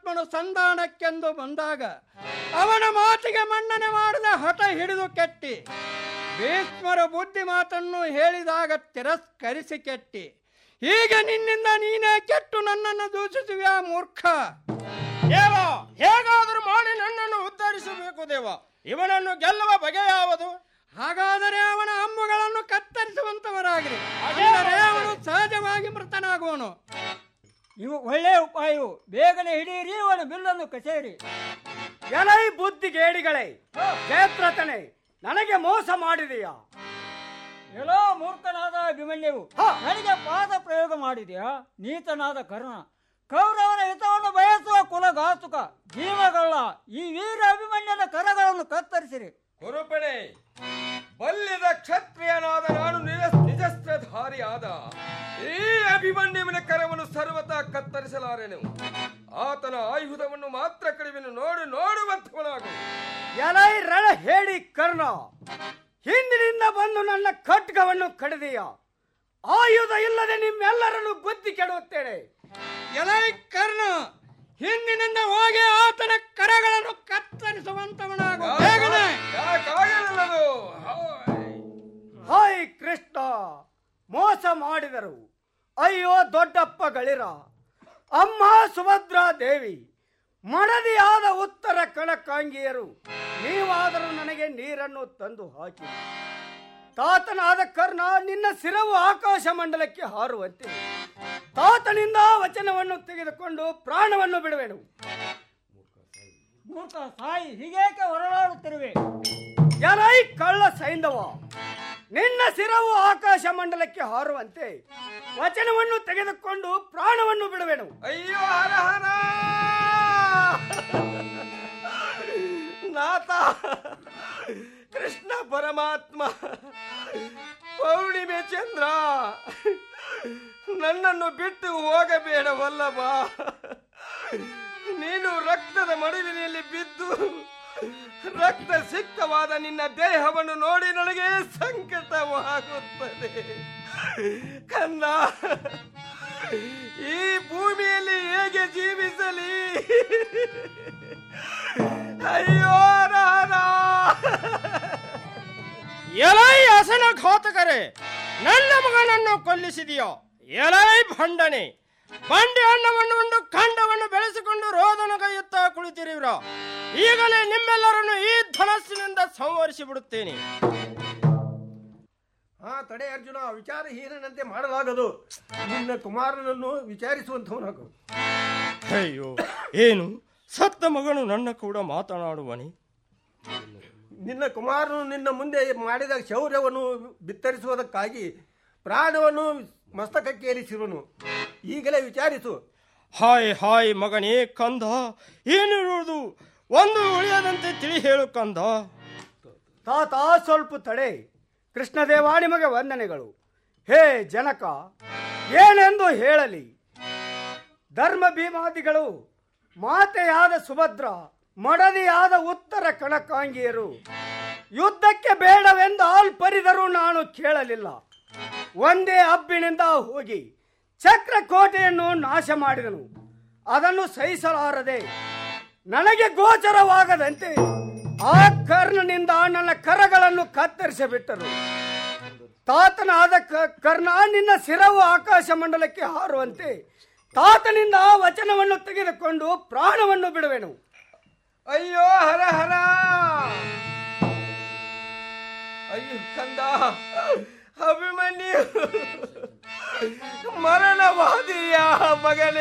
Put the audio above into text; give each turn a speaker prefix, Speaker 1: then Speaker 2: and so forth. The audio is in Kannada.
Speaker 1: ಭೀಷ್ಮನು ಸಂಧಾನಕ್ಕೆಂದು ಬಂದಾಗ ಅವನ ಮಾತಿಗೆ ಮನ್ನಣೆ ಮಾಡಿದ ಹಠ ಹಿಡಿದು ಕೆಟ್ಟಿ ಭೀಷ್ಮರ ಬುದ್ಧಿ ಮಾತನ್ನು ಹೇಳಿದಾಗ ತಿರಸ್ಕರಿಸಿ ಕೆಟ್ಟಿ ಈಗ ನಿನ್ನಿಂದ ನೀನೇ ಕೆಟ್ಟು ನನ್ನನ್ನು ದೂಷಿಸುವ ಮೂರ್ಖ
Speaker 2: ದೇವ ಹೇಗಾದರೂ ಮಾಡಿ ನನ್ನನ್ನು ಉದ್ಧರಿಸಬೇಕು ದೇವ ಇವನನ್ನು ಗೆಲ್ಲುವ ಬಗೆ ಯಾವುದು
Speaker 1: ಹಾಗಾದರೆ ಅವನ ಅಂಬುಗಳನ್ನು ಕತ್ತರಿಸುವಂತವರಾಗಿರಿ ಅಂದರೆ ಅವನು ಸಹಜವಾಗಿ ಮೃತನಾಗುವನು
Speaker 3: ಇವು ಒಳ್ಳೆಯ ಉಪಾಯವು ಬೇಗನೆ ಹಿಡಿಯಿರಿ ಅವನ ಬಿಲ್ಲನ್ನು ಕಸೇರಿ
Speaker 4: ಎಲೈ ಬುದ್ಧಿಗೇಡಿಗಳೇ ಜಯದ್ರಥನೇ ನನಗೆ ಮೋಸ ಮಾಡಿದೆಯಾ
Speaker 3: ಎಲ್ಲೋ ಮೂರ್ಖನಾದ ಅಭಿಮನ್ಯವು ನನಗೆ ಪಾದ ಪ್ರಯೋಗ ಮಾಡಿದ್ಯಾ ನೀತನಾದ ಕರ್ಣ ಕೌರವನ ಹಿತವನ್ನು ಬಯಸುವ ಕುಲಘಾತುಕ ಜೀವಗಳ್ಳ ಈ ವೀರ ಅಭಿಮನ್ಯನ ಕರಗಳನ್ನು ಕತ್ತರಿಸಿರಿ
Speaker 5: ಕುರುಪಣೆ ಬಲ್ಯದ ಕ್ಷತ್ರಿಯನಾದ ನಾನು ನಿಜ ನಿಜಸ್ತ್ರಧಾರಿಯಾದ ಈ ಅಭಿಮನ್ಯುವಿನ ಕರವನ್ನು ಸರ್ವತಾ ಕತ್ತರಿಸಲಾರೆನು ಆತನ ಆಯುಧವನ್ನು ಮಾತ್ರ ಕಡಿಮೆನು ನೋಡು ನೋಡುವಂತವನಾಗು
Speaker 4: ಎಲೈ ರಣ ಹೇಳಿ ಕರ್ಣ ಹಿಂದಿನಿಂದ ಬಂದು ನನ್ನ ಖಡ್ಗವನ್ನು ಕಡಿದೆಯ ಆಯುಧ ಇಲ್ಲದೆ ನಿಮ್ಮೆಲ್ಲರನ್ನು ಗುದ್ದಿ ಕೆಡುತ್ತೇನೆ
Speaker 1: ಎಲೈ ಕರ್ಣ ಹಿಂದಿನಿಂದ ಹೋಗಿ ಆತನ ಕರಗಳನ್ನು ಕತ್ತರಿಸುವಂತವನಾಗು ಬೇಗನೆ
Speaker 5: ಯಾಕಾಗಲಿಲ್ಲದು
Speaker 4: ಹಾಯ್ ಕೃಷ್ಣ ಮೋಸ ಮಾಡಿದರು ಅಯ್ಯೋ ದೊಡ್ಡಪ್ಪ ಗಳಿರ ಅಮ್ಮ ಸುಭದ್ರಾ ದೇವಿ ಮಡದಿಯಾದ ಉತ್ತರ ಕಣಕಾಂಗಿಯರು ನೀವಾದರೂ ನನಗೆ ನೀರನ್ನು ತಂದು ಹಾಕಿ ತಾತನಾದ ಕರ್ಣ ನಿನ್ನ ಸಿರವು ಆಕಾಶ ಮಂಡಲಕ್ಕೆ ಹಾರುವಂತೆ ತಾತನಿಂದ ವಚನವನ್ನು ತೆಗೆದುಕೊಂಡು ಪ್ರಾಣವನ್ನು ಬಿಡುವೆನು
Speaker 3: ಮೂರ್ಖ ಸಾಯಿ ಹೀಗೇಕೆ ಹೊರಳಾಡುತ್ತಿರುವೆ
Speaker 4: ಎಲೈ ಕಳ್ಳ ಸೈಂಧವ ನಿನ್ನ ಸಿರವು ಆಕಾಶ ಮಂಡಲಕ್ಕೆ ಹಾರುವಂತೆ ವಚನವನ್ನು ತೆಗೆದುಕೊಂಡು ಪ್ರಾಣವನ್ನು ಬಿಡುವೆನು
Speaker 5: ಅಯ್ಯೋ ಹರ ಹರ ನಾಥ ಕೃಷ್ಣ ಪರಮಾತ್ಮ ಪೌರ್ಣಿಮೆ ಚಂದ್ರ ನನ್ನನ್ನು ಬಿಟ್ಟು ಹೋಗಬೇಡವಲ್ಲವ ನೀನು ರಕ್ತದ ಮಡುವಿನಲ್ಲಿ ಬಿದ್ದು ರಕ್ತ ಸಿಕ್ತವಾದ ನಿನ್ನ ದೇಹವನ್ನು ನೋಡಿ ನನಗೆ ಸಂಕಟವಾಗುತ್ತದೆ ಕಂದ ಈ ಭೂಮಿಯಲ್ಲಿ ಹೇಗೆ ಜೀವಿಸಲಿ ಅಯ್ಯೋ ರಾರ
Speaker 2: ಎಲೈ ಹಸನ ಘಾತಕರೇ ನನ್ನ ಮಗನನ್ನು ಕೊಲ್ಲಿಸಿದೆಯೋ ಎಲೈ ಭಂಡನೆ ಬಂಡೆ ಅನ್ನವನ್ನು ಉಂಡು ಖಂಡವನ್ನು ಬೆಳೆಸಿಕೊಂಡು ರೋದನಗೈಯುತ್ತಾ ಕುಳಿತಿರುವಿರ ಈಗಲೇ ನಿಮ್ಮೆಲ್ಲರನ್ನು ಈ ಧನಸ್ಸಿನಿಂದ ಸಂವರಿಸಿ ಬಿಡುತ್ತೇನೆ
Speaker 5: ಹಾ ತಡೆ ಅರ್ಜುನ ವಿಚಾರಹೀನನಂತೆ ಮಾಡಲಾಗದು ನಿನ್ನ ಕುಮಾರನನ್ನು ವಿಚಾರಿಸುವಂತವನಾಗು
Speaker 2: ಅಯ್ಯೋ ಏನು ಸತ್ತ ಮಗನು ನನ್ನ ಕೂಡ ಮಾತನಾಡುವನೆ
Speaker 5: ನಿನ್ನ ಕುಮಾರನು ನಿನ್ನ ಮುಂದೆ ಮಾಡಿದ ಶೌರ್ಯವನ್ನು ಬಿತ್ತರಿಸುವುದಕ್ಕಾಗಿ ಪ್ರಾಣವನ್ನು ಮಸ್ತಕಕ್ಕೇರಿಸಿರುವನು ಈಗಲೇ ವಿಚಾರಿಸು
Speaker 2: ಹಾಯ್ ಹಾಯ್ ಮಗನೇ ಕಂದ ಏನಿರುವುದು ಒಂದು ಉಳಿಯದಂತೆ ತಿಳಿ ಹೇಳು ಕಂದ
Speaker 4: ತಾತ ಸ್ವಲ್ಪ ತಡೆ ಕೃಷ್ಣದೇವ ನಿಮಗೆ ವಂದನೆಗಳು ಹೇ ಜನಕ ಏನೆಂದು ಹೇಳಲಿ ಧರ್ಮ ಭೀಮಾದಿಗಳು ಮಾತೆಯಾದ ಸುಭದ್ರ ಮಡದಿಯಾದ ಉತ್ತರ ಕಣಕಾಂಗಿಯರು ಯುದ್ಧಕ್ಕೆ ಬೇಡವೆಂದು ಆಲ್ಪರಿದರೂ ನಾನು ಕೇಳಲಿಲ್ಲ ಒಂದೇ ಹಬ್ಬಿನಿಂದ ಹೋಗಿ ಚಕ್ರಕೋಟೆಯನ್ನು ನಾಶ ಮಾಡಿದನು ಅದನ್ನು ಸಹಿಸಲಾರದೆ ನನಗೆ ಗೋಚರವಾಗದಂತೆ ಆ ಕರ್ಣನಿಂದ ನನ್ನ ಕರಗಳನ್ನು ಕತ್ತರಿಸಿಬಿಟ್ಟರು ತಾತನಾದ ಕ- ಕರ್ಣ ನಿನ್ನ ಸಿರವು ಆಕಾಶ ಮಂಡಲಕ್ಕೆ ಹಾರುವಂತೆ ತಾತನಿಂದ ವಚನವನ್ನು ತೆಗೆದುಕೊಂಡು ಪ್ರಾಣವನ್ನು ಬಿಡುವೆನು
Speaker 5: ಅಯ್ಯೋ ಹರ ಹರ ಅಯ್ಯೋ ಕಂದ ಅಭಿಮನ್ಯು ಮರಣವಾದಿಯ ಮಗನೇ